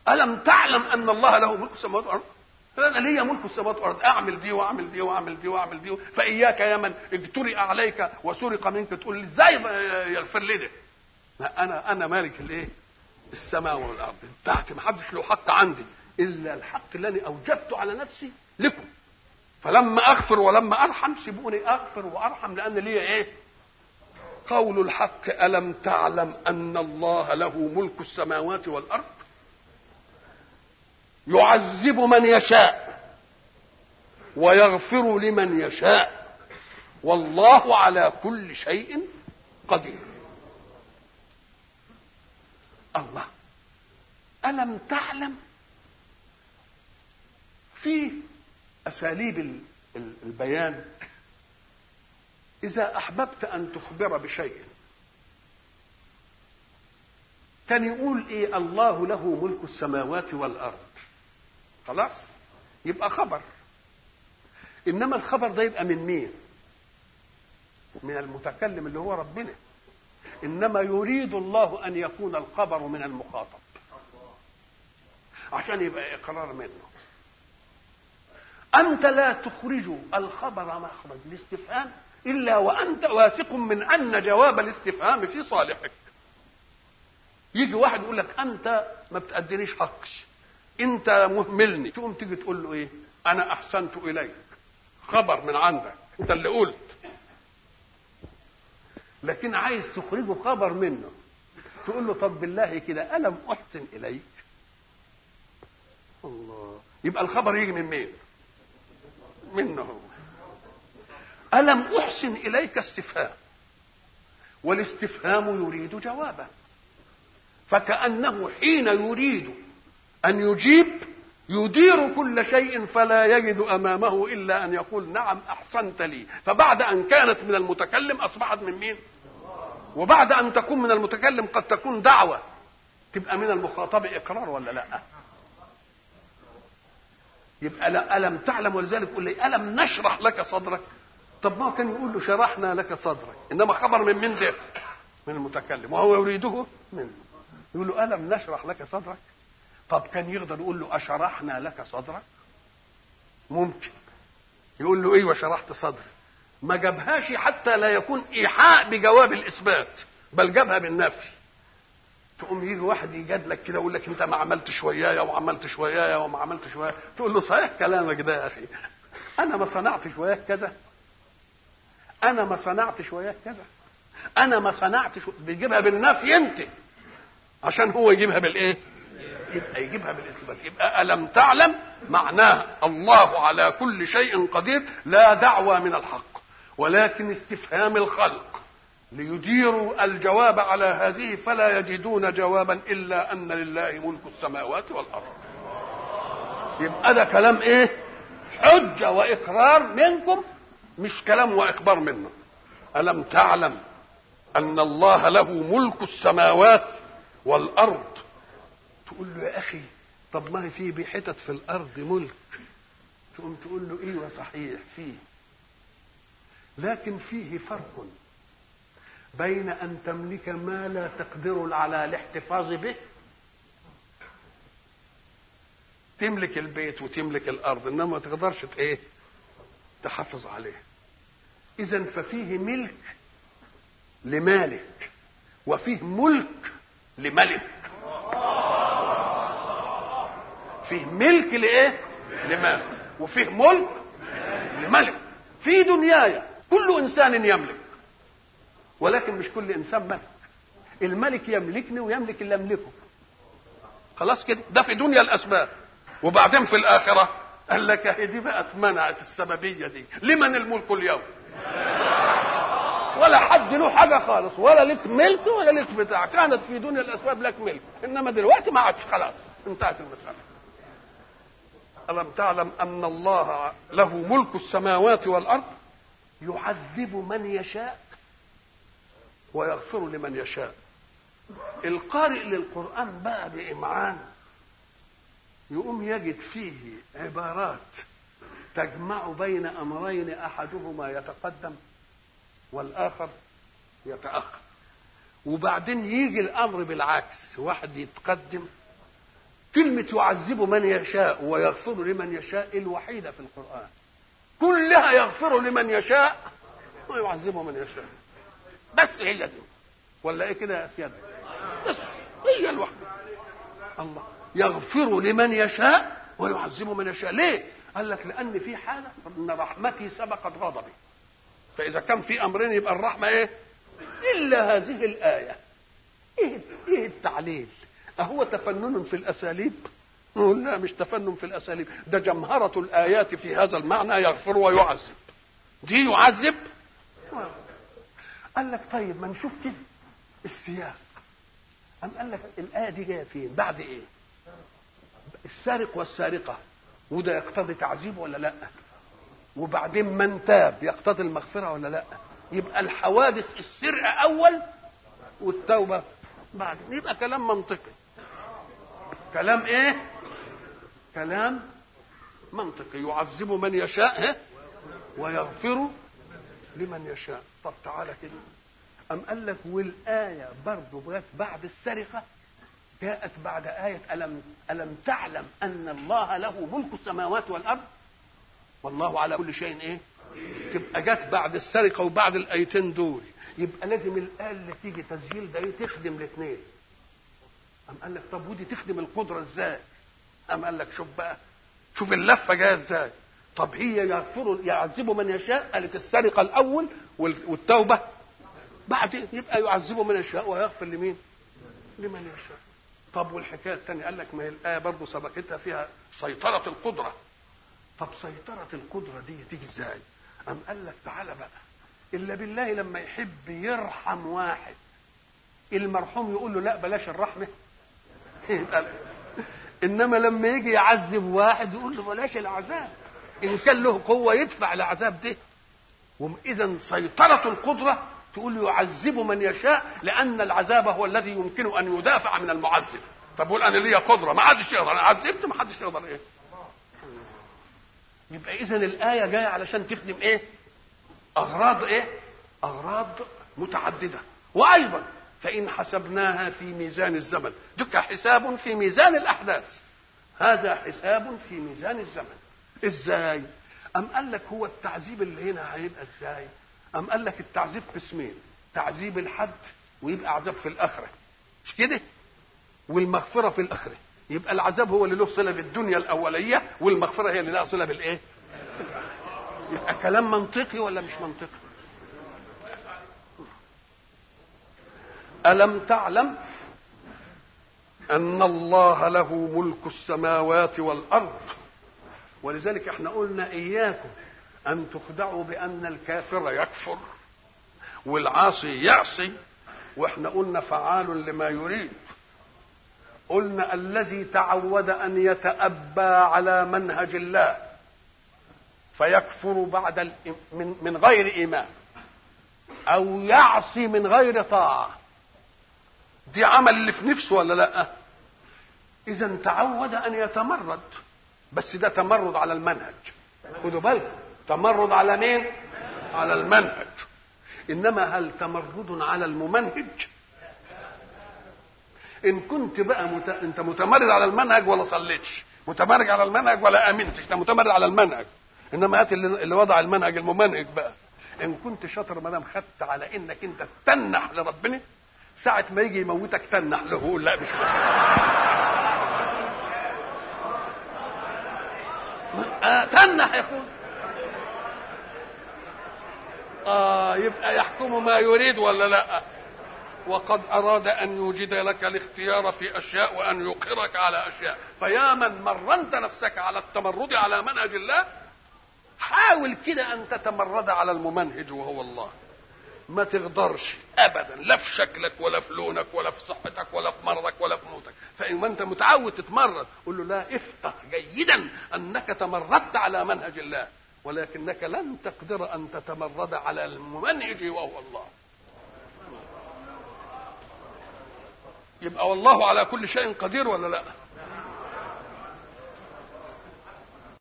الم تعلم ان الله له ملك السماوات والارض انا ليا ملك السماوات والارض اعمل دي واعمل دي واعمل دي واعمل دي فاياك يا من اجترئ عليك وسرق منك تقول لي ازاي يغفر لي ده لا انا انا مالك الايه السماء والارض بتاعتي ما حدش له حق عندي الا الحق الذي اوجبته على نفسي لكم فلما اغفر ولما ارحم سيبوني اغفر وارحم لان لي ايه قول الحق الم تعلم ان الله له ملك السماوات والارض يعذب من يشاء ويغفر لمن يشاء والله على كل شيء قدير الله الم تعلم في اساليب البيان اذا احببت ان تخبر بشيء كان يقول ايه الله له ملك السماوات والارض خلاص يبقى خبر انما الخبر ده يبقى من مين من المتكلم اللي هو ربنا انما يريد الله ان يكون الخبر من المخاطب عشان يبقى اقرار منه انت لا تخرج الخبر مخرج الاستفهام الا وانت واثق من ان جواب الاستفهام في صالحك يجي واحد يقول لك انت ما بتأدينيش حقش انت مهملني تقوم تيجي تقول له ايه انا احسنت اليك خبر من عندك انت اللي قلت لكن عايز تخرجه خبر منه تقول له طب بالله كده الم احسن اليك الله يبقى الخبر يجي من مين منه هو الم احسن اليك استفهام والاستفهام يريد جوابا فكانه حين يريد ان يجيب يدير كل شيء فلا يجد امامه الا ان يقول نعم احسنت لي فبعد ان كانت من المتكلم اصبحت من مين وبعد ان تكون من المتكلم قد تكون دعوه تبقى من المخاطب اقرار ولا لا يبقى لا الم تعلم ولذلك يقول لي الم نشرح لك صدرك طب ما كان يقول له شرحنا لك صدرك انما خبر من من ده من المتكلم وهو يريده منه يقول له الم نشرح لك صدرك طب كان يقدر يقول له اشرحنا لك صدرك ممكن يقول له ايوه شرحت صدري ما جابهاش حتى لا يكون ايحاء بجواب الاثبات بل جابها بالنفي تقوم يجي واحد يجادلك كده يقول لك انت ما عملتش ويايا وعملتش ويايا وما عملتش ويايا تقول له صحيح كلامك ده يا اخي انا ما صنعتش وياك كذا انا ما صنعتش وياك كذا انا ما صنعتش بيجيبها بالنفي انت عشان هو يجيبها بالايه يبقى يجيبها بالاثبات يبقى الم تعلم معناه الله على كل شيء قدير لا دعوى من الحق ولكن استفهام الخلق ليديروا الجواب على هذه فلا يجدون جوابا الا ان لله ملك السماوات والارض يبقى ده كلام ايه حجه واقرار منكم مش كلام واخبار منه الم تعلم ان الله له ملك السماوات والارض تقول له يا اخي طب ما في بحتت في الارض ملك تقوم تقول له ايوه صحيح فيه لكن فيه فرق بين ان تملك ما لا تقدر على الاحتفاظ به تملك البيت وتملك الارض انما ما تقدرش ايه تحافظ عليه اذا ففيه ملك لمالك وفيه ملك لملك فيه ملك لايه لمالك وفيه ملك لملك في دنياي كل انسان يملك ولكن مش كل انسان ملك الملك يملكني ويملك اللي املكه خلاص كده ده في دنيا الاسباب وبعدين في الاخره قال لك هي دي بقى اتمنعت السببيه دي لمن الملك اليوم ولا حد له حاجه خالص ولا لك ملك ولا لك بتاع كانت في دنيا الاسباب لك ملك انما دلوقتي ما عادش خلاص انتهت المساله الم تعلم ان الله له ملك السماوات والارض يعذب من يشاء ويغفر لمن يشاء القارئ للقران بقى بامعان يقوم يجد فيه عبارات تجمع بين امرين احدهما يتقدم والاخر يتاخر وبعدين يجي الامر بالعكس واحد يتقدم كلمة يعذب من يشاء ويغفر لمن يشاء الوحيدة في القرآن كلها يغفر لمن يشاء ويعذب من يشاء بس هي دي ولا ايه كده يا سيادة بس هي الوحدة الله يغفر لمن يشاء ويعذب من يشاء ليه قال لك لان في حاله ان رحمتي سبقت غضبي فاذا كان في امرين يبقى الرحمه ايه الا هذه الايه ايه ايه التعليل اهو تفنن في الاساليب نقول لا مش تفنن في الاساليب ده جمهره الايات في هذا المعنى يغفر ويعذب دي يعذب قال لك طيب ما نشوف كده السياق أم قال لك الآية دي جاية فين؟ بعد إيه؟ السارق والسارقة وده يقتضي تعذيب ولا لا؟ وبعدين من تاب يقتضي المغفرة ولا لا؟ يبقى الحوادث السرقة أول والتوبة بعد يبقى كلام منطقي كلام إيه؟ كلام منطقي يعذب من يشاء ويغفر لمن يشاء طب تعالى كده أم قال لك والآية برضه جت بعد السرقة جاءت بعد آية ألم ألم تعلم أن الله له ملك السماوات والأرض والله على كل شيء إيه؟ تبقى جت بعد السرقة وبعد الآيتين دول يبقى لازم الآية اللي تيجي تسجيل ده تخدم الاثنين أم قال لك طب ودي تخدم القدرة إزاي؟ أم قال لك شوف بقى شوف اللفة جاية إزاي؟ طب هي يغفر يعذب من يشاء قالت السرقة الأول والتوبة بعدين يبقى يعذبه من يشاء ويغفر لمين؟ لمن يشاء. طب والحكايه الثانيه قال لك ما هي الايه برضه سبقتها فيها سيطره القدره. طب سيطره القدره دي تيجي ازاي؟ أم قال لك تعالى بقى إلا بالله لما يحب يرحم واحد المرحوم يقول له لا بلاش الرحمة إنما لما يجي يعذب واحد يقول له بلاش العذاب إن كان له قوة يدفع العذاب ده إذا سيطرة القدرة تقول يعذب من يشاء لان العذاب هو الذي يمكن ان يدافع من المعذب فبقول انا ليا قدره ما حدش يقدر انا عذبت ما حدش يقدر ايه يبقى اذا الايه جايه علشان تخدم ايه اغراض ايه اغراض متعدده وايضا فان حسبناها في ميزان الزمن دك حساب في ميزان الاحداث هذا حساب في ميزان الزمن ازاي ام قال لك هو التعذيب اللي هنا هيبقى ازاي أم قال لك التعذيب قسمين تعذيب الحد ويبقى عذاب في الآخرة مش كده والمغفرة في الآخرة يبقى العذاب هو اللي له صلة بالدنيا الأولية والمغفرة هي اللي لها صلة بالإيه يبقى كلام منطقي ولا مش منطقي ألم تعلم أن الله له ملك السماوات والأرض ولذلك احنا قلنا إياكم أن تخدعوا بأن الكافر يكفر والعاصي يعصي واحنا قلنا فعال لما يريد قلنا الذي تعود أن يتأبى على منهج الله فيكفر بعد من, من غير إيمان أو يعصي من غير طاعة دي عمل اللي في نفسه ولا لا إذا تعود أن يتمرد بس ده تمرد على المنهج خدوا بالكم تمرد على مين على المنهج انما هل تمرد على الممنهج ان كنت بقى مت... انت متمرد على المنهج ولا صليتش متمرد على المنهج ولا امنتش انت متمرد على المنهج انما هات اللي, اللي وضع المنهج الممنهج بقى ان كنت شاطر ما دام خدت على انك انت تنح لربنا ساعة ما يجي يموتك تنح له يقول لا مش آه تنح يا اخوان آه يبقى يحكم ما يريد ولا لا وقد أراد أن يوجد لك الاختيار في أشياء وأن يقرك على أشياء فيا من مرنت نفسك على التمرد على منهج الله حاول كده أن تتمرد على الممنهج وهو الله ما تقدرش ابدا لا في شكلك ولا في لونك ولا في صحتك ولا في مرضك ولا في موتك فان انت متعود تتمرد قول له لا افقه جيدا انك تمردت على منهج الله ولكنك لن تقدر ان تتمرد على الممنهج وهو الله يبقى والله على كل شيء قدير ولا لا